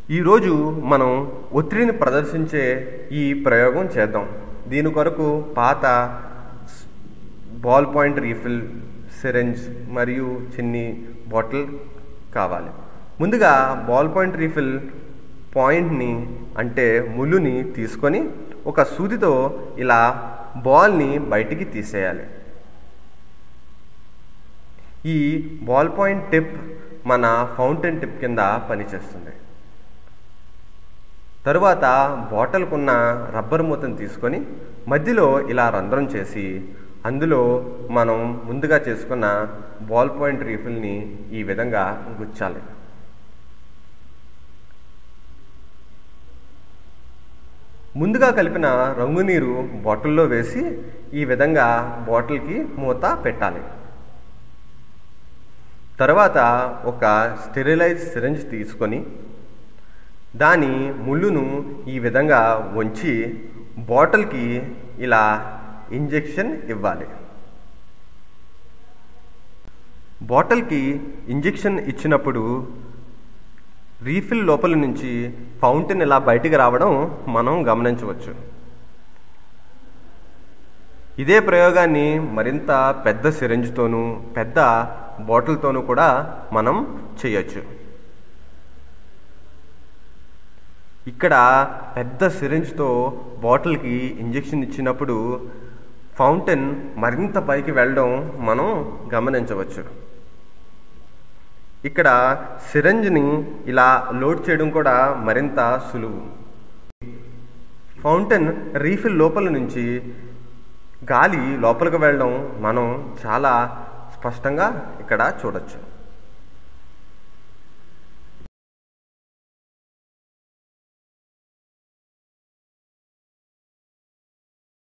ఈరోజు మనం ఒత్తిడిని ప్రదర్శించే ఈ ప్రయోగం చేద్దాం దీని కొరకు పాత స్- బాల్ పాయింట్ రీఫిల్ సిరెంజ్ మరియు చిన్ని బాటిల్ కావాలి ముందుగా బాల్ పాయింట్ రీఫిల్ పాయింట్ని అంటే ముళ్ళుని తీసుకొని ఒక సూదితో ఇలా బాల్ని బయటికి తీసేయాలి ఈ బాల్ పాయింట్ టిప్ మన ఫౌంటైన్ టిప్ కింద పనిచేస్తుంది తరువాత బాటిల్కున్న రబ్బర్ మూతను తీసుకొని మధ్యలో ఇలా రంధ్రం చేసి అందులో మనం ముందుగా చేసుకున్న బాల్ పాయింట్ రీఫిల్ని ఈ విధంగా గుచ్చాలి ముందుగా కలిపిన రంగు నీరు బాటిల్లో వేసి ఈ విధంగా బాటిల్కి మూత పెట్టాలి తర్వాత ఒక స్టెరిలైజ్ సిరంజ్ తీసుకొని దాని ముళ్ళును ఈ విధంగా వంచి బాటిల్కి ఇలా ఇంజెక్షన్ ఇవ్వాలి బాటిల్కి ఇంజెక్షన్ ఇచ్చినప్పుడు రీఫిల్ లోపల నుంచి ఫౌంటైన్ ఇలా బయటికి రావడం మనం గమనించవచ్చు ఇదే ప్రయోగాన్ని మరింత పెద్ద సిరంజ్తోనూ పెద్ద బాటిల్తోనూ కూడా మనం చేయొచ్చు ఇక్కడ పెద్ద సిరింజ్తో బాటిల్కి ఇంజెక్షన్ ఇచ్చినప్పుడు ఫౌంటైన్ మరింత పైకి వెళ్ళడం మనం గమనించవచ్చు ఇక్కడ సిరంజ్ని ఇలా లోడ్ చేయడం కూడా మరింత సులువు ఫౌంటైన్ రీఫిల్ లోపల నుంచి గాలి లోపలికి వెళ్ళడం మనం చాలా స్పష్టంగా ఇక్కడ చూడొచ్చు